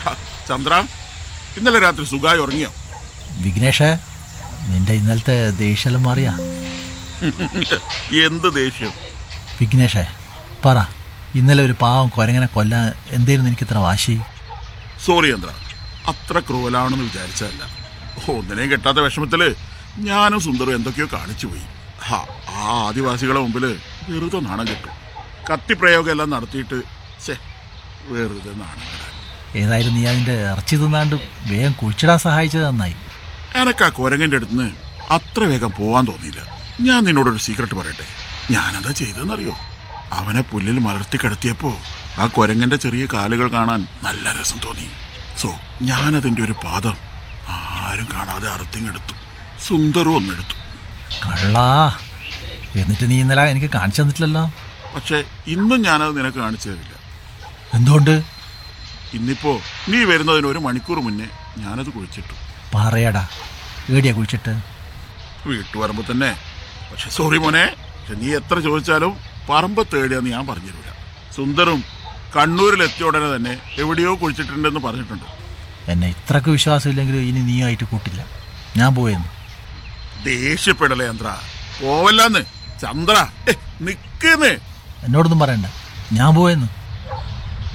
ഹ, ചന്ദ്ര ഇന്നലെ രാത്രി സുഖമായി ഉറങ്ങിയോ വിഘ്നേഷ് നിന്റെ ഇന്നലത്തെ ദേഷ്യമെല്ലാം മാറിയാ എന്ത് ദേഷ്യം വിഘ്നേഷേ പറ ഇന്നലെ ഒരു പാവം കൊരങ്ങനെ കൊല്ലാൻ എന്തായിരുന്നു എനിക്ക് ഇത്ര വാശി സോറി ചന്ദ്ര അത്ര ക്രൂവലാണെന്ന് വിചാരിച്ചതല്ല ഒന്നിനെയും കെട്ടാത്ത വിഷമത്തില് ഞാനും സുന്ദറും എന്തൊക്കെയോ കാണിച്ചു പോയി ഹാ ആ ആദിവാസികളെ മുമ്പില് വെറുതെ നാണം കിട്ടും കത്തിപ്രയോഗം എല്ലാം നടത്തിയിട്ട് ശേ വെറുതെ നാണം കെടാൻ ഏതായാലും നീ അതിന്റെ ഇറച്ചി തിന്നാണ്ട് വേഗം കുഴിച്ചിടാൻ സഹായിച്ചത് നന്നായി എനക്ക് ആ കുരങ്ങന്റെ അടുത്തുനിന്ന് അത്ര വേഗം പോവാൻ തോന്നിയില്ല ഞാൻ നിന്നോടൊരു സീക്രട്ട് പറയട്ടെ ഞാനെന്താ ചെയ്തതെന്നറിയോ അവനെ പുല്ലിൽ മലർത്തി കിടത്തിയപ്പോ ആ കുരങ്ങന്റെ ചെറിയ കാലുകൾ കാണാൻ നല്ല രസം തോന്നി സോ ഞാനതിന്റെ ഒരു പാദം ആരും കാണാതെ അറുത്തിങ്ങെടുത്തു സുന്ദറും ഒന്നെടുത്തു കള്ളാ എന്നിട്ട് നീ ഇന്നലെ എനിക്ക് കാണിച്ചു തന്നിട്ടില്ലല്ലോ പക്ഷെ ഇന്നും ഞാനത് നിനക്ക് കാണിച്ചു തരില്ല എന്തുകൊണ്ട് ഇന്നിപ്പോ നീ വരുന്നതിന് ഒരു മണിക്കൂർ മുന്നേ ഞാനത് കുഴിച്ചിട്ടു പറയടാ ഏടിയാ കുഴിച്ചിട്ട് വീട്ടുപറമ്പ് തന്നെ പക്ഷെ സോറി മോനെ പക്ഷെ നീ എത്ര ചോദിച്ചാലും പറമ്പ് തേടിയാന്ന് ഞാൻ പറഞ്ഞു തരൂല സുന്ദറും കണ്ണൂരിൽ എത്തിയ ഉടനെ തന്നെ എവിടെയോ കുഴിച്ചിട്ടുണ്ടെന്ന് പറഞ്ഞിട്ടുണ്ട് എന്നെ ഇത്രക്ക് വിശ്വാസമില്ലെങ്കിലും ഇനി നീയായിട്ട് കൂട്ടില്ല ഞാൻ പോയെന്ന് ദേഷ്യപ്പെടലേ ചന്ദ്ര പോവല്ലാന്ന് ചന്ദ്ര ഏ, നിക്കുന്നേ എന്നോടൊന്നും പറയണ്ട ഞാൻ പോയെന്ന്